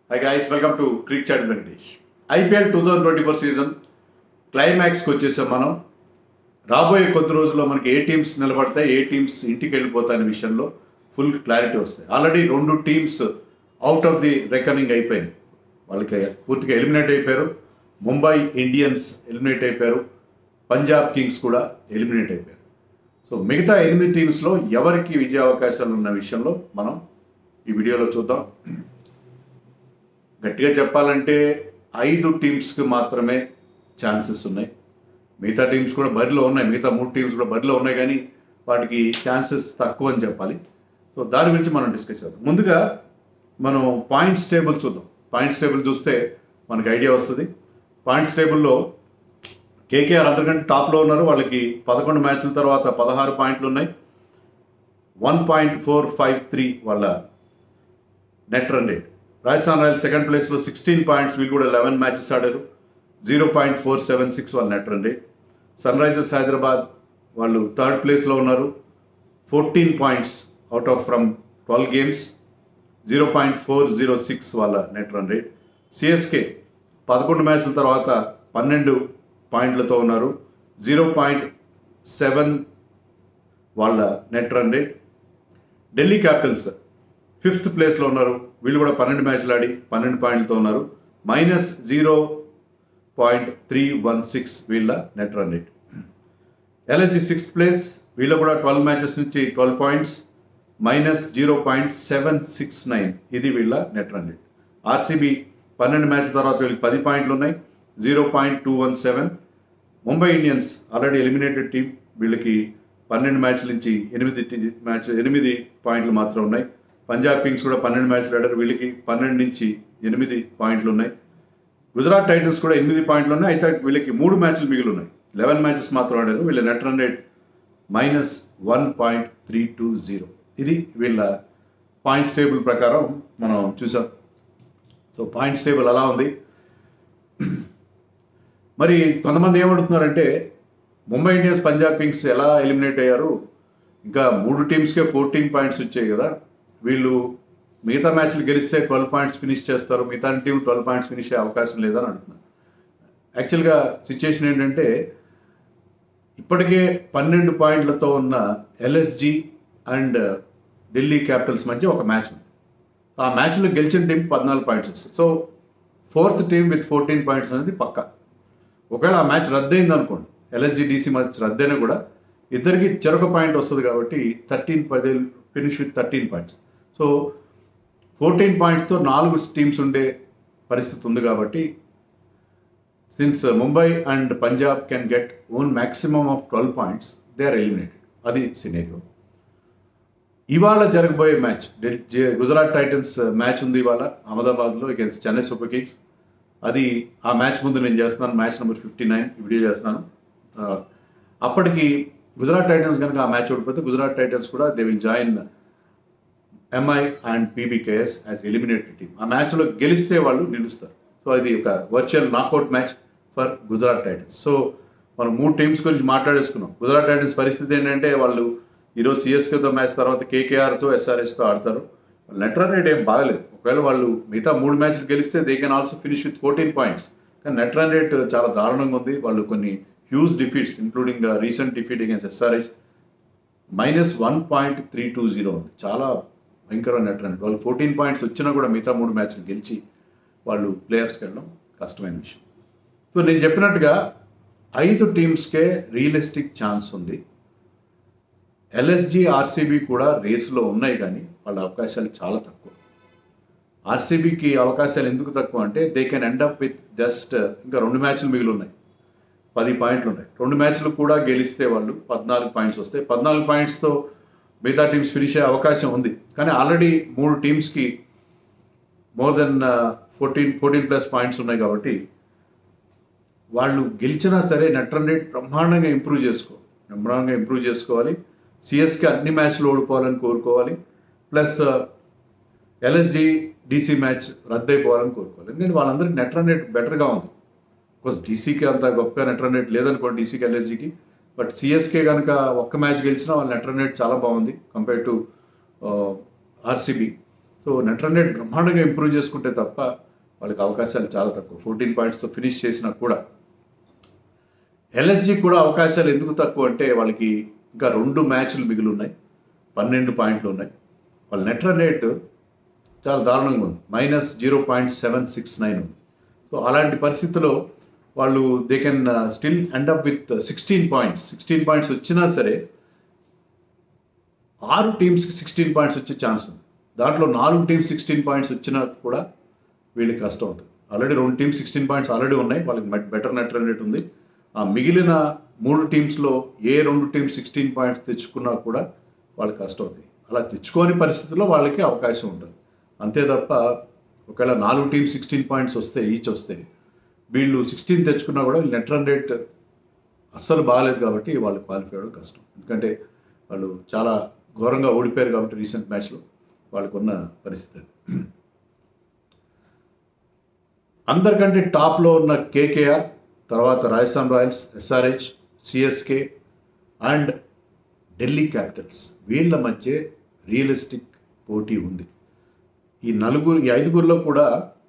high guys welcome to crick chat Venkatesh IPL two thousand twenty four season క్లైమాక్స్కి వచ్చేసాం మనం రాబోయే కొద్ది రోజుల్లో మనకి ఏ టీమ్స్ నిలబడతాయి ఏ టీమ్స్ ఇంటికి వెళ్ళిపోతాయి అనే విషయంలో ఫుల్ క్లారిటీ వస్తాయి ఆల్రెడీ రెండు teams out of the reckoning అయిపోయినాయి వాళ్ళకి పూర్తిగా ఎలిమినేట్ అయిపోయారు ముంబై ఇండియన్స్ ఎలిమినేట్ అయిపోయారు పంజాబ్ కింగ్స్ కూడా ఎలిమినేట్ అయిపోయారు సో మిగతా ఎనిమిది టీమ్స్లో ఎవరికి విజయ అవకాశాలు ఉన్న విషయంలో మనం ఈ వీడియోలో చూద్దాం గట్టిగా చెప్పాలంటే ఐదు టీమ్స్కి మాత్రమే ఛాన్సెస్ ఉన్నాయి మిగతా టీమ్స్ కూడా బరిలో ఉన్నాయి మిగతా మూడు టీమ్స్ కూడా బరిలో ఉన్నాయి కానీ వాటికి ఛాన్సెస్ తక్కువ అని చెప్పాలి సో దాని గురించి మనం డిస్కస్ చేద్దాం ముందుగా మనం పాయింట్స్ టేబుల్ చూద్దాం పాయింట్స్ టేబుల్ చూస్తే మనకి ఐడియా వస్తుంది పాయింట్స్ టేబుల్లో కేకేఆర్ అందరికంటే టాప్లో ఉన్నారు వాళ్ళకి పదకొండు మ్యాచ్ల తర్వాత పదహారు పాయింట్లు ఉన్నాయి one point four five three వాళ్ళ net run rate Rajasthan Royals second ప్లేస్లో సిక్స్టీన్ పాయింట్స్ వీళ్ళు కూడా లెవెన్ మ్యాచెస్ ఆడారు zero point four seven six వాళ్ళ net run rate Sunrisers Hyderabad వాళ్ళు థర్డ్ ప్లేస్లో ఉన్నారు fourteen points out of from twelve games zero point four zero six వాళ్ళ net run rate CSK పదకొండు మ్యాచ్ల తర్వాత పన్నెండు పాయింట్లతో ఉన్నారు జీరో పాయింట్ సెవెన్ వాళ్ళ net run rate Delhi Capitals fifth ప్లేస్లో ఉన్నారు వీళ్ళు కూడా పన్నెండు మ్యాచ్లు ఆడి పన్నెండు పాయింట్లతో ఉన్నారు minus zero point three one six వీళ్ళ net run rate LSG sixth place వీళ్ళు కూడా ట్వెల్వ్ మ్యాచెస్ నుంచి twelve points minus zero point seven six nine ఇది వీళ్ళ నెట్ రన్ రేట్ ఆర్సీబీ పన్నెండు మ్యాచ్ల తర్వాత వీళ్ళకి పది పాయింట్లు ఉన్నాయి zero point two one seven Mumbai Indians already eliminated team వీళ్ళకి పన్నెండు మ్యాచ్ల నుంచి ఎనిమిది టి- మ్యాచ్ ఎనిమిది పాయింట్లు మాత్రం ఉన్నాయి పంజాబ్ కింగ్స్ కూడా పన్నెండు మ్యాచ్లు ఆడారు వీళ్ళకి పన్నెండు నుంచి ఎనిమిది పాయింట్లు ఉన్నాయి గుజరాత్ టైటన్స్ కూడా ఎనిమిది పాయింట్లు ఉన్నాయి అయితే వీళ్ళకి మూడు మ్యాచ్లు మిగిలి ఉన్నాయి లెవెన్ మ్యాచెస్ మాత్రం ఆడారు వీళ్ళ net run rate minus one point three two zero ఇది వీళ్ళ పాయింట్స్ టేబుల్ ప్రకారం మనం చూసాం సో పాయింట్స్ టేబుల్ అలా ఉంది మరి కొంతమంది ఏమడుతున్నారంటే ముంబై ఇండియన్స్ పంజాబ్ కింగ్స్ ఎలా ఎలిమినేట్ అయ్యారు ఇంకా మూడు టీమ్స్కే ఫోర్టీన్ పాయింట్స్ వచ్చాయి కదా వీళ్ళు మిగతా మ్యాచ్లు గెలిస్తే ట్వెల్వ్ పాయింట్స్ ఫినిష్ చేస్తారు మిగతా టీం ట్వెల్వ్ పాయింట్స్ ఫినిష్ అయ్యే అవకాశం లేదని అంటున్నారు యాక్చువల్గా సిచ్యుయేషన్ ఏంటంటే ఇప్పటికే పన్నెండు పాయింట్లతో ఉన్న ఎల్ఎస్జి అండ్ ఢిల్లీ క్యాపిటల్స్ మధ్య ఒక మ్యాచ్ ఉంది ఆ మ్యాచ్లో గెలిచిన టీం పద్నాలుగు పాయింట్స్ వస్తుంది so fourth team with fourteen points అనేది పక్కా ఒకవేళ ఆ మ్యాచ్ రద్దయింది అనుకోండి ఎల్ఎస్జి డీసీ మ్యాచ్ రద్దయినా కూడా ఇద్దరికి చెరొక పాయింట్ వస్తుంది కాబట్టి థర్టీన్ పది finish with thirteen points so fourteen పాయింట్స్తో నాలుగు టీమ్స్ ఉండే పరిస్థితి ఉంది కాబట్టి since Mumbai and Punjab can get own maximum of twelve points they are eliminated అది సినేరియో ఇవాళ జరగబోయే మ్యాచ్ ఢిల్- జే- గుజరాత్ టైటన్స్ మ్యాచ్ ఉంది ఇవాళ అహ్మదాబాద్లో అగేన్స్ట్ చెన్నై సూపర్ కింగ్స్ అది ఆ మ్యాచ్ ముందు నేను చేస్తున్నాను match number fifty nine video చేస్తున్నాను ఆ, అప్పటికి గుజరాత్ టైటన్స్ కనుక ఆ మ్యాచ్ ఓడిపోతే గుజరాత్ టైటన్స్ కూడా they will join MI and PBKS as eliminated team ఆ మ్యాచ్లో గెలిస్తే వాళ్ళు నిలుస్తారు సో ఇది ఒక virtual knockout match for Gujarat Titans so మనం మూడు టీమ్స్ గురించి మాట్లాడేసుకున్నాం గుజరాత్ టైటన్స్ పరిస్థితి ఏంటంటే వాళ్ళు ఈరోజు సిఎస్కేతో మ్యాచ్ తర్వాత కేకేఆర్తో ఎస్ఆర్ఎస్తో ఆడతారు నెట్ రన్ రేట్ ఏం బాగలేదు ఒకవేళ వాళ్ళు మిగతా మూడు మ్యాచ్లు గెలిస్తే they can also finish with fourteen points కానీ నెట్ రన్ రేట్ చాలా దారుణంగా ఉంది వాళ్ళు కొన్ని huge defeats including recent defeat against SRH minus one point three two zero ఉంది చాలా భయంకరమైన నెట్ రన్ వాళ్ళు ఫోర్టీన్ పాయింట్స్ వచ్చినా కూడా మిగతా మూడు మ్యాచ్లు గెలిచి వాళ్ళు ప్లేయర్స్కి వెళ్ళడం కష్టమైన విషయం సో నేను చెప్పినట్టుగా ఐదు టీమ్స్కే రియలిస్టిక్ ఛాన్స్ ఉంది ఎల్ఎస్జి ఆర్సీబీ కూడా రేసులో ఉన్నాయి కానీ వాళ్ళ అవకాశాలు చాలా తక్కువ ఆర్సీబీకి అవకాశాలు ఎందుకు తక్కువ అంటే they can end up with just ఇంకా రెండు మ్యాచ్లు మిగిలి ఉన్నాయి పది పాయింట్లు ఉన్నాయి రెండు మ్యాచ్లు కూడా గెలిస్తే వాళ్ళు పద్నాలుగు పాయింట్స్ వస్తాయి పద్నాలుగు పాయింట్స్తో మిగతా టీమ్స్ ఫినిష్ అయ్యే అవకాశం ఉంది కానీ ఆల్రెడీ మూడు టీమ్స్కి more than fourteen fourteen plus points ఉన్నాయి కాబట్టి వాళ్ళు గెలిచినా సరే నెట్ రన్ రేట్ బ్రహ్మాండంగా ఇంప్రూవ్ చేసుకో బ్రహ్మాండంగా ఇంప్రూవ్ చేసుకోవాలి సిఎస్కి అన్ని మ్యాచ్లు ఓడిపోవాలని కోరుకోవాలి ప్లస్ ఎల్ఎస్జి డీసీ మ్యాచ్ రద్దయిపోవాలని కోరుకోవాలి ఎందుకంటే వాళ్ళందరికీ నెట్ రన్ రేట్ బెటర్గా ఉంది బికాస్ డీసీకి అంత గొప్పగా నెట్ రన్ రేట్ లేదనుకోండి డీసీకి ఎల్ఎస్జికి బట్ సిఎస్కే కనుక ఒక్క మ్యాచ్ గెలిచినా వాళ్ళ నెట్ రన్ రేట్ చాలా బాగుంది compare to RCB so net run rate బ్రహ్మాండంగా ఇంప్రూవ్ చేసుకుంటే తప్ప వాళ్ళకి అవకాశాలు చాలా తక్కువ ఫోర్టీన్ పాయింట్స్తో ఫినిష్ చేసినా కూడా ఎల్ఎస్జి కూడా అవకాశాలు ఎందుకు తక్కువ అంటే వాళ్ళకి ఇంకా రెండు మ్యాచ్లు మిగిలి ఉన్నాయి పన్నెండు పాయింట్లు ఉన్నాయి వాళ్ళ నెట్ రన్ రేట్ చాలా దారుణంగా ఉంది minus zero point seven six nine ఉంది సో అలాంటి పరిస్థితిలో వాళ్ళు they can still end up with sixteen points sixteen points వచ్చినా సరే ఆరు టీమ్స్కి సిక్స్టీన్ పాయింట్స్ వచ్చే ఛాన్స్ ఉంది దాంట్లో నాలుగు టీమ్స్ సిక్స్టీన్ పాయింట్స్ వచ్చినా కూడా వీళ్ళకి కష్టం అవుతుంది ఆల్రెడీ రెండు టీమ్స్ సిక్స్టీన్ పాయింట్స్ ఆల్రెడీ ఉన్నాయి వాళ్ళకి బెటర్ నెట్ రన్ రేట్ ఉంది ఆ మిగిలిన మూడు టీమ్స్లో ఏ రెండు టీమ్స్ సిక్స్టీన్ పాయింట్స్ తెచ్చుకున్నా కూడా వాళ్ళకి కష్టం అవుతుంది అలా తెచ్చుకోని పరిస్థితుల్లో వాళ్ళకి అవకాశం ఉంటుంది అంతే తప్ప ఒకవేళ నాలుగు టీమ్స్ సిక్స్టీన్ పాయింట్స్ వస్తే ఈచ్ వస్తే వీళ్ళు సిక్స్టీన్ తెచ్చుకున్నా కూడా నెట్ రన్ రేట్ అస్సలు బాగాలేదు కాబట్టి వాళ్ళు క్వాలిఫై అవ్వడం కష్టం ఎందుకంటే వాళ్ళు చాలా ఘోరంగా ఓడిపోయారు కాబట్టి రీసెంట్ మ్యాచ్లో వాళ్ళకు ఉన్న పరిస్థితి అది అందరికంటే టాప్లో ఉన్న కేకేఆర్ తర్వాత Rajasthan Royals SRH CSK and Delhi Capitals వీళ్ళ మధ్య రియలిస్టిక్ పోటీ ఉంది ఈ నలుగురు ఈ ఐదుగురిలో కూడా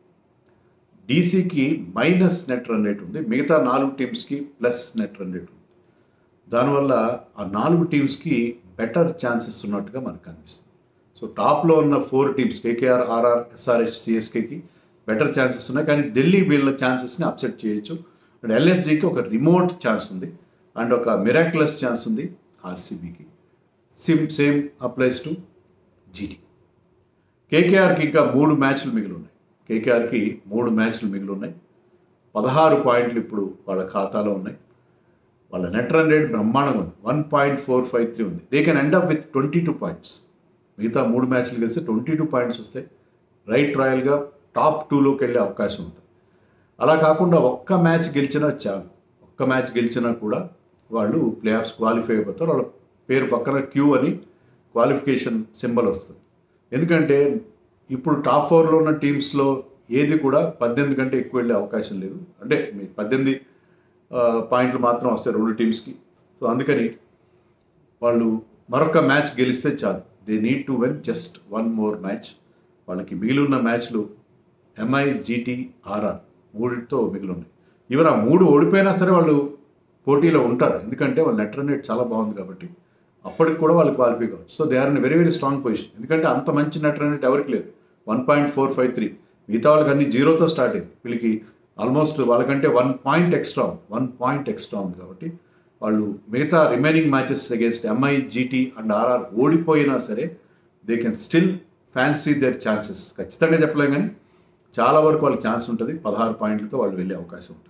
డీసీకి మైనస్ నెట్ రన్ రేట్ ఉంది మిగతా నాలుగు టీమ్స్కి ప్లస్ నెట్ రన్ రేట్ ఉంది దానివల్ల ఆ నాలుగు టీమ్స్కి బెటర్ ఛాన్సెస్ ఉన్నట్టుగా మనకు కనిపిస్తుంది సో టాప్లో ఉన్న four teams KKR RR SRH సిఎస్కేకి బెటర్ ఛాన్సెస్ ఉన్నాయి కానీ ఢిల్లీ వీళ్ళ ఛాన్సెస్ని అప్సెట్ చేయొచ్చు అండ్ ఎల్ఎస్జికి ఒక రిమోట్ ఛాన్స్ ఉంది అండ్ ఒక మిరాక్యులస్ ఛాన్స్ ఉంది ఆర్సీబీకి సిమ్ సేమ్ అప్లైస్ టు జీటీ కేకేఆర్కి ఇంకా మూడు మ్యాచ్లు మిగిలి ఉన్నాయి కేకేఆర్కి మూడు మ్యాచ్లు మిగిలి ఉన్నాయి పదహారు పాయింట్లు ఇప్పుడు వాళ్ళ ఖాతాలో ఉన్నాయి వాళ్ళ నెట్ రన్ రేట్ బ్రహ్మాండంగా ఉంది one point four five three ఉంది they can end up with twenty two points మిగతా మూడు మ్యాచ్లు కలిసి ట్వంటీ టూ పాయింట్స్ వస్తాయి రైట్ రాయల్గా టాప్ టూలోకి వెళ్ళే అవకాశం ఉంటుంది అలా కాకుండా ఒక్క మ్యాచ్ గెలిచినా చాలు ఒక్క మ్యాచ్ గెలిచినా కూడా వాళ్ళు ప్లే ఆఫ్స్ క్వాలిఫై అయిపోతారు వాళ్ళ పేరు పక్కన క్యూ అని క్వాలిఫికేషన్ సింబల్ వస్తుంది ఎందుకంటే ఇప్పుడు టాప్ ఫోర్లో ఉన్న టీమ్స్లో ఏది కూడా పద్దెనిమిది కంటే ఎక్కువ వెళ్ళే అవకాశం లేదు అంటే మీ పద్దెనిమిది ఆ, పాయింట్లు మాత్రం వస్తాయి రెండు టీమ్స్కి సో అందుకని వాళ్ళు మరొక మ్యాచ్ గెలిస్తే చాలు they need to win just one more match వాళ్ళకి మిగిలి ఉన్న మ్యాచ్లు ఎంఐ జీటీ ఆర్ఆర్ మూడితో మిగిలి ఉన్నాయి ఈవెన్ ఆ మూడు ఓడిపోయినా సరే వాళ్ళు పోటీలో ఉంటారు ఎందుకంటే వాళ్ళ నెట్ రన్ రేట్ చాలా బాగుంది కాబట్టి అప్పటికి కూడా వాళ్ళు క్వాలిఫై కావచ్చు so they are in very very strong position ఎందుకంటే అంత మంచి నెట్ రన్ రేట్ ఎవరికి లేదు one point four five three మిగతా వాళ్ళకి అన్ని జీరోతో స్టార్ట్ అయింది వీళ్ళకి ఆల్మోస్ట్ వాళ్ళకంటే వన్ పాయింట్ ఎక్స్ట్రా ఉంది వన్ పాయింట్ ఎక్స్ట్రా ఉంది కాబట్టి వాళ్ళు మిగతా remaining matches against MI GT and RR ఓడిపోయినా సరే they can still fancy their chances ఖచ్చితంగా చెప్పలేం కానీ చాలా వరకు వాళ్ళకి ఛాన్స్ ఉంటుంది పదహారు పాయింట్లతో వాళ్ళు వెళ్ళే అవకాశం ఉంటుంది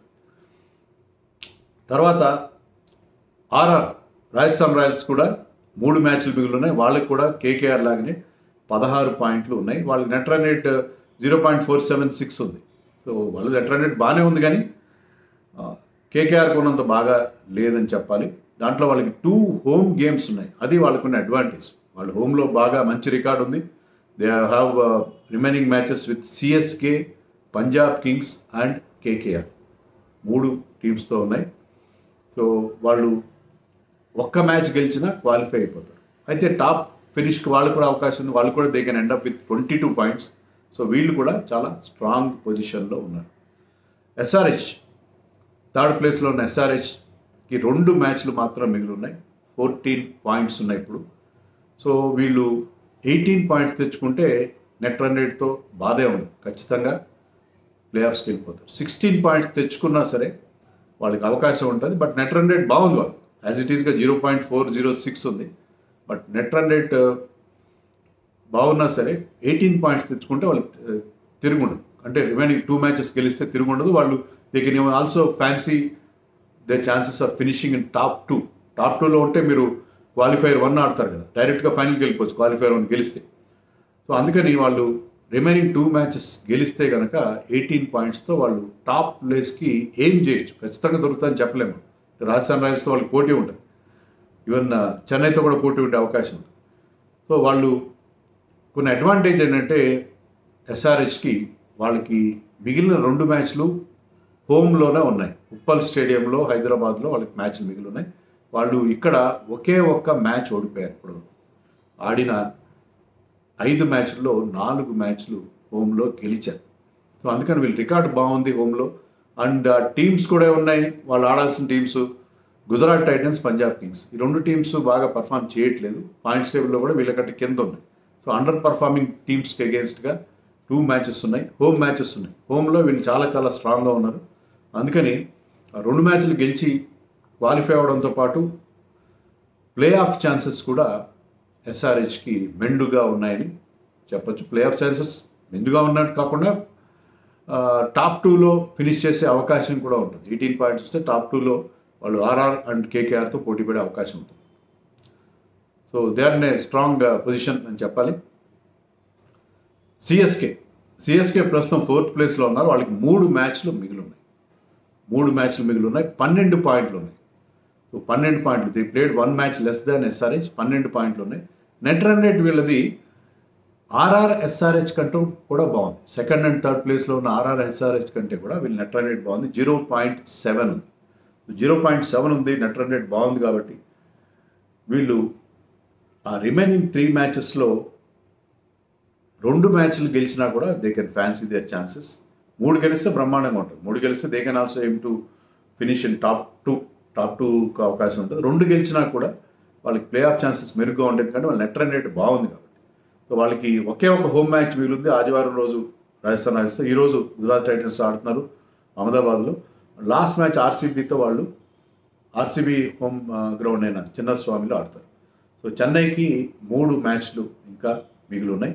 తర్వాత ఆర్ఆర్ రాజస్థాన్ రాయల్స్ కూడా మూడు మ్యాచ్లు మిగిలి ఉన్నాయి వాళ్ళకి కూడా కేకేఆర్ లాగానే పదహారు పాయింట్లు ఉన్నాయి వాళ్ళ net run rate zero point four seven six ఉంది సో వాళ్ళ నెట్ రన్ రేట్ బాగానే ఉంది కానీ కేకేఆర్ కొన్నంత బాగా లేదని చెప్పాలి దాంట్లో వాళ్ళకి టూ హోమ్ గేమ్స్ ఉన్నాయి అది వాళ్ళకున్న అడ్వాంటేజ్ వాళ్ళ హోమ్లో బాగా మంచి రికార్డ్ ఉంది they have remaining matches with CSK Punjab Kings and KKR మూడు టీమ్స్తో ఉన్నాయి సో వాళ్ళు ఒక్క మ్యాచ్ గెలిచినా క్వాలిఫై అయిపోతారు అయితే టాప్ ఫినిష్కి వాళ్ళు కూడా అవకాశం ఉంది వాళ్ళు కూడా they can end up with twenty two points so వీళ్ళు కూడా చాలా స్ట్రాంగ్ పొజిషన్లో ఉన్నారు ఎస్ఆర్హెచ్ థర్డ్ ప్లేస్లో ఉన్న ఎస్ఆర్హెచ్కి రెండు మ్యాచ్లు మాత్రం మిగిలి ఉన్నాయి ఫోర్టీన్ పాయింట్స్ ఉన్నాయి ఇప్పుడు సో వీళ్ళు ఎయిటీన్ పాయింట్స్ తెచ్చుకుంటే నెట్ రన్ రేట్తో బాధే ఉండదు ఖచ్చితంగా ప్లే ఆఫ్స్కి వెళ్ళిపోతారు సిక్స్టీన్ పాయింట్స్ తెచ్చుకున్నా సరే వాళ్ళకి అవకాశం ఉంటుంది బట్ నెట్ రన్ రేట్ బాగుంది వాళ్ళు యాజ్ ఇట్ ఈస్గా zero point four zero six ఉంది బట్ నెట్ రన్ రేట్ బాగున్నా సరే ఎయిటీన్ పాయింట్స్ తెచ్చుకుంటే వాళ్ళు ఆ, తిరుగుండదు అంటే రిమైనింగ్ టూ మ్యాచెస్ గెలిస్తే తిరుగుండదు వాళ్ళు they can also fancy their chances of finishing in top two top టూలో ఉంటే మీరు క్వాలిఫైర్ వన్ ఆడతారు కదా డైరెక్ట్గా ఫైనల్కి వెళ్ళిపోవచ్చు క్వాలిఫైర్ వన్ గెలిస్తే సో అందుకని వాళ్ళు రిమైనింగ్ టూ మ్యాచెస్ గెలిస్తే కనుక ఎయిటీన్ పాయింట్స్తో వాళ్ళు టాప్ ప్లేస్కి ఏం చేయొచ్చు ఖచ్చితంగా దొరుకుతుందని చెప్పలేము రాజస్థాన్ రాయల్స్తో వాళ్ళకి పోటీ ఉంటుంది ఈవెన్ ఆ, చెన్నైతో కూడా పోటీ ఉండే అవకాశం ఉంది సో వాళ్ళు కొన్ని అడ్వాంటేజ్ ఏంటంటే ఎస్ఆర్హెచ్కి వాళ్ళకి మిగిలిన రెండు మ్యాచ్లు హోమ్లోనే ఉన్నాయి ఉప్పల్ స్టేడియంలో హైదరాబాద్లో వాళ్ళకి మ్యాచ్లు మిగిలి ఉన్నాయి వాళ్ళు ఇక్కడ ఒకే ఒక్క మ్యాచ్ ఓడిపోయారు ఇప్పుడు ఆడిన ఐదు మ్యాచ్ల్లో నాలుగు మ్యాచ్లు హోమ్లో గెలిచారు సో అందుకని వీళ్ళు రికార్డు బాగుంది హోమ్లో అండ్ టీమ్స్ కూడా ఉన్నాయి వాళ్ళు ఆడాల్సిన teams Gujarat Titans Punjab Kings ఈ రెండు టీమ్స్ బాగా పర్ఫామ్ చేయట్లేదు పాయింట్స్ టేబుల్లో కూడా వీళ్ళకంటే కింద ఉన్నాయి సో అండర్ పర్ఫార్మింగ్ టీమ్స్కి అగేన్స్ట్గా టూ మ్యాచెస్ ఉన్నాయి హోమ్ మ్యాచెస్ ఉన్నాయి హోమ్లో వీళ్ళు చాలా చాలా స్ట్రాంగ్గా ఉన్నారు అందుకని ఆ రెండు మ్యాచ్లు గెలిచి క్వాలిఫై అవడంతో పాటు ప్లే ఆఫ్ ఛాన్సెస్ కూడా ఎస్ఆర్హెచ్కి మెండుగా ఉన్నాయని చెప్పొచ్చు ప్లే ఆఫ్ ఛాన్సెస్ మెండుగా ఉన్నట్టు కాకుండా ఆ, టాప్ టూలో ఫినిష్ చేసే అవకాశం కూడా ఉంటుంది ఎయిటీన్ పాయింట్స్ వస్తే టాప్ టూలో వాళ్ళు ఆర్ఆర్ అండ్ కేకేఆర్తో పోటీ పడే అవకాశం ఉంటుంది so they are in a strong position అని చెప్పాలి సిఎస్కే సిఎస్కే ప్రస్తుతం ఫోర్త్ ప్లేస్లో ఉన్నారు వాళ్ళకి మూడు మ్యాచ్లు మిగిలి ఉన్నాయి మూడు మ్యాచ్లు మిగిలి ఉన్నాయి పన్నెండు పాయింట్లు ఉన్నాయి సో పన్నెండు పాయింట్లు they played one match less than SRH పన్నెండు పాయింట్లు ఉన్నాయి నెట్ రన్ రేట్ వీళ్ళది ఆర్ఆర్ ఎస్ఆర్హెచ్ కంటే కూడా బాగుంది సెకండ్ అండ్ థర్డ్ ప్లేస్లో ఉన్న ఆర్ఆర్ ఎస్ఆర్హెచ్ కంటే కూడా వీళ్ళ నెట్ రన్ రేట్ బాగుంది జీరో పాయింట్ సెవెన్ ఉంది జీరో పాయింట్ సెవెన్ ఉంది నెట్ రన్ రేట్ బాగుంది కాబట్టి వీళ్ళు ఆ రిమైనింగ్ త్రీ మ్యాచెస్లో రెండు మ్యాచ్లు గెలిచినా కూడా they can fancy their chances మూడు గెలిస్తే బ్రహ్మాండంగా ఉంటుంది మూడు గెలిస్తే they can also aim to finish in top two top టూకి అవకాశం ఉంటుంది రెండు గెలిచినా కూడా వాళ్ళకి ప్లే ఆఫ్ ఛాన్సెస్ మెరుగ్గా ఉంటుంది ఎందుకంటే వాళ్ళ నెట్ రన్ రేట్ బాగుంది కాబట్టి సో వాళ్ళకి ఒకే ఒక హోమ్ మ్యాచ్ మిగిలింది ఆదివారం రోజు రాజస్థాన్ రాయల్స్తో ఈరోజు గుజరాత్ టైటన్స్ ఆడుతున్నారు అహ్మదాబాద్లో లాస్ట్ మ్యాచ్ ఆర్సీబీతో వాళ్ళు ఆర్సీబీ హోమ్ గ్రౌండ్ అయిన చిన్నస్వామిలో ఆడతారు సో చెన్నైకి మూడు మ్యాచ్లు ఇంకా మిగిలి ఉన్నాయి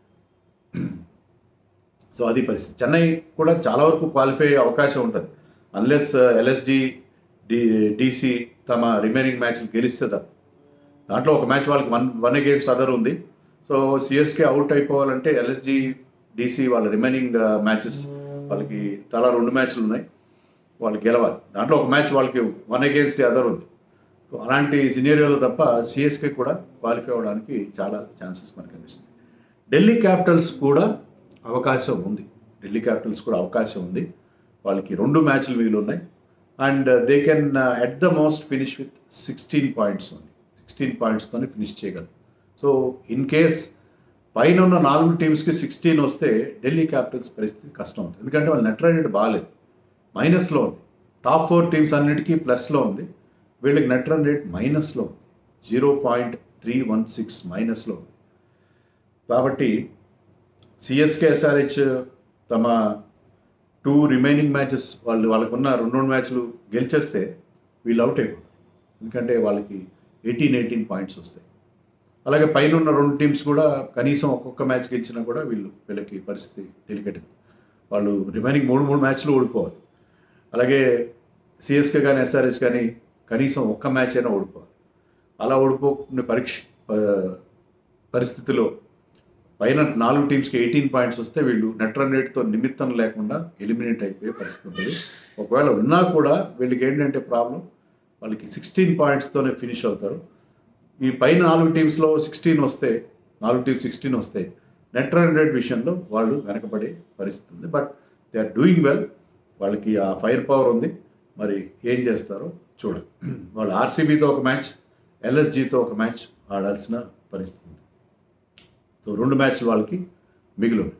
సో అది పరిస్థితి చెన్నై కూడా చాలా వరకు క్వాలిఫై అయ్యే అవకాశం ఉంటుంది అన్లెస్ ఎల్ఎస్జి డి డీసీ తమ రిమైనింగ్ మ్యాచ్లు గెలిస్తే తప్ప దాంట్లో ఒక మ్యాచ్ వాళ్ళకి వన్ వన్ అగేన్స్ట్ అదర్ ఉంది సో సిఎస్కే అవుట్ అయిపోవాలంటే ఎల్ఎస్జి డీసీ వాళ్ళ రిమైనింగ్ మ్యాచెస్ వాళ్ళకి తలా రెండు మ్యాచ్లు ఉన్నాయి వాళ్ళు గెలవాలి దాంట్లో ఒక మ్యాచ్ వాళ్ళకి వన్ అగేన్స్ట్ అదర్ ఉంది సో అలాంటి సినేరియోలో తప్ప సిఎస్కే కూడా క్వాలిఫై అవ్వడానికి చాలా ఛాన్సెస్ మనకు కనిపిస్తుంది ఢిల్లీ క్యాపిటల్స్ కూడా అవకాశం ఉంది ఢిల్లీ క్యాపిటల్స్ కూడా అవకాశం ఉంది వాళ్ళకి రెండు మ్యాచ్లు మిగిలి ఉన్నాయి and they can at the most finish with sixteen points ఉంది సిక్స్టీన్ పాయింట్స్తోనే ఫినిష్ చేయగలరు సో ఇన్ కేస్ పైన ఉన్న నాలుగు టీమ్స్కి సిక్స్టీన్ వస్తే ఢిల్లీ క్యాపిటల్స్ పరిస్థితి కష్టం ఉంది ఎందుకంటే వాళ్ళ నెట్ రన్ రేట్ బాగాలేదు మైనస్లో ఉంది టాప్ ఫోర్ టీమ్స్ అన్నిటికీ ప్లస్లో ఉంది వీళ్ళకి నెట్ రన్ రేట్ మైనస్లో ఉంది zero point three one six మైనస్లో ఉంది కాబట్టి సిఎస్కే ఎస్ఆర్హెచ్ తమ టూ రిమైనింగ్ మ్యాచెస్ వాళ్ళు వాళ్ళకున్న రెండు రెండు మ్యాచ్లు గెలిచేస్తే వీళ్ళు అవుట్ అయిపోతారు ఎందుకంటే వాళ్ళకి ఎయిటీన్ ఎయిటీన్ పాయింట్స్ వస్తాయి అలాగే పైన ఉన్న రెండు టీమ్స్ కూడా కనీసం ఒక్కొక్క మ్యాచ్ గెలిచినా కూడా వీళ్ళు వీళ్ళకి పరిస్థితి డెలికేట్ వాళ్ళు రిమైనింగ్ మూడు మూడు మ్యాచ్లు ఓడిపోవాలి అలాగే సిఎస్కే కానీ ఎస్ఆర్హెచ్ కానీ కనీసం ఒక్క మ్యాచ్ అయినా ఓడిపోవాలి అలా ఓడిపోకునే పరీక్ష ప- పరిస్థితిలో పైన నాలుగు టీమ్స్కి ఎయిటీన్ పాయింట్స్ వస్తే వీళ్ళు నెట్ రన్ రేట్తో నిమిత్తం లేకుండా ఎలిమినేట్ అయిపోయే పరిస్థితి ఉంటుంది ఒకవేళ ఉన్నా కూడా వీళ్ళకి ఏంటంటే ప్రాబ్లం వాళ్ళకి సిక్స్టీన్ పాయింట్స్తోనే ఫినిష్ అవుతారు ఈ పైన నాలుగు టీమ్స్లో సిక్స్టీన్ వస్తే నాలుగు టీమ్స్ సిక్స్టీన్ వస్తే నెట్ రన్ రేట్ విషయంలో వాళ్ళు వెనకబడే పరిస్థితి ఉంది but they are doing well వాళ్ళకి ఆ ఫైర్ పవర్ ఉంది మరి ఏం చేస్తారో చూడాలి వాళ్ళు ఆర్సీబీతో ఒక మ్యాచ్ ఎల్ఎస్జీతో ఒక మ్యాచ్ ఆడాల్సిన పరిస్థితి ఉంది సో రెండు మ్యాచ్లు వాళ్ళకి మిగిలి ఉన్నాయి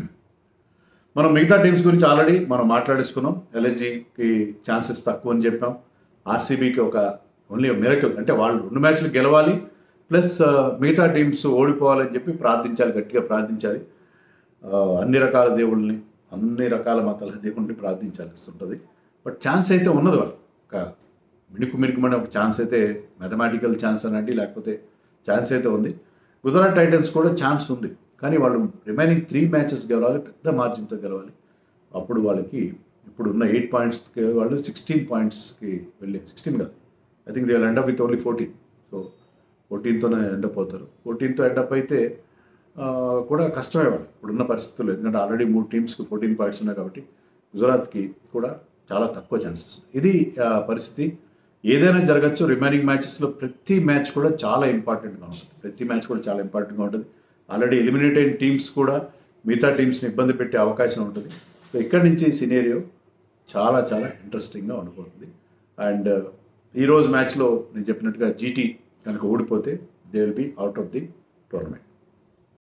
మనం మిగతా టీమ్స్ గురించి ఆల్రెడీ మనం మాట్లాడేసుకున్నాం ఎల్ఎస్జికి ఛాన్సెస్ తక్కువ అని చెప్పాం ఆర్సీబీకి ఒక ఓన్లీ మిరకల్ అంటే వాళ్ళు రెండు మ్యాచ్లు గెలవాలి ప్లస్ మిగతా టీమ్స్ ఓడిపోవాలని చెప్పి ప్రార్థించాలి గట్టిగా ప్రార్థించాలి ఆ, అన్ని రకాల దేవుళ్ళని అన్ని రకాల మతాల దేవుడిని ప్రార్థించాల్సి ఉంటుంది బట్ ఛాన్స్ అయితే ఉన్నది వాళ్ళు ఒక మిణుకు మిణుకుమని ఒక ఛాన్స్ అయితే మ్యాథమెటికల్ ఛాన్స్ అనండి లేకపోతే ఛాన్స్ అయితే ఉంది గుజరాత్ టైటన్స్ కూడా ఛాన్స్ ఉంది కానీ వాళ్ళు రిమైనింగ్ త్రీ మ్యాచెస్ గెలవాలి పెద్ద మార్జిన్తో గెలవాలి అప్పుడు వాళ్ళకి ఇప్పుడు ఉన్న ఎయిట్ పాయింట్స్కి వాళ్ళు సిక్స్టీన్ పాయింట్స్కి వెళ్ళి సిక్స్టీన్ కాదు I think they will end up with only fourteen so ఫోర్టీన్తోనే ఎండప్ అవుతారు ఫోర్టీన్తో ఎండప్ అయితే ఆ, కూడా కష్టమే వాళ్ళు ఇప్పుడున్న పరిస్థితుల్లో ఎందుకంటే ఆల్రెడీ మూడు టీమ్స్కి ఫోర్టీన్ పాయింట్స్ ఉన్నాయి కాబట్టి గుజరాత్కి కూడా చాలా తక్కువ ఛాన్సెస్ ఇది ఆ, పరిస్థితి ఏదైనా జరగచ్చు రిమైనింగ్ మ్యాచెస్లో ప్రతి మ్యాచ్ కూడా చాలా ఇంపార్టెంట్గా ఉంటుంది ప్రతి మ్యాచ్ కూడా చాలా ఇంపార్టెంట్గా ఉంటుంది ఆల్రెడీ ఎలిమినేట్ అయిన టీమ్స్ కూడా మిగతా టీమ్స్ని ఇబ్బంది పెట్టే అవకాశం ఉంటుంది సో ఇక్కడి నుంచి సినేరియో చాలా చాలా ఇంట్రెస్టింగ్గా ఉండిపోతుంది అండ్ ఈరోజు మ్యాచ్లో నేను చెప్పినట్టుగా జీటీ కనుక ఓడిపోతే they will be out of the tournament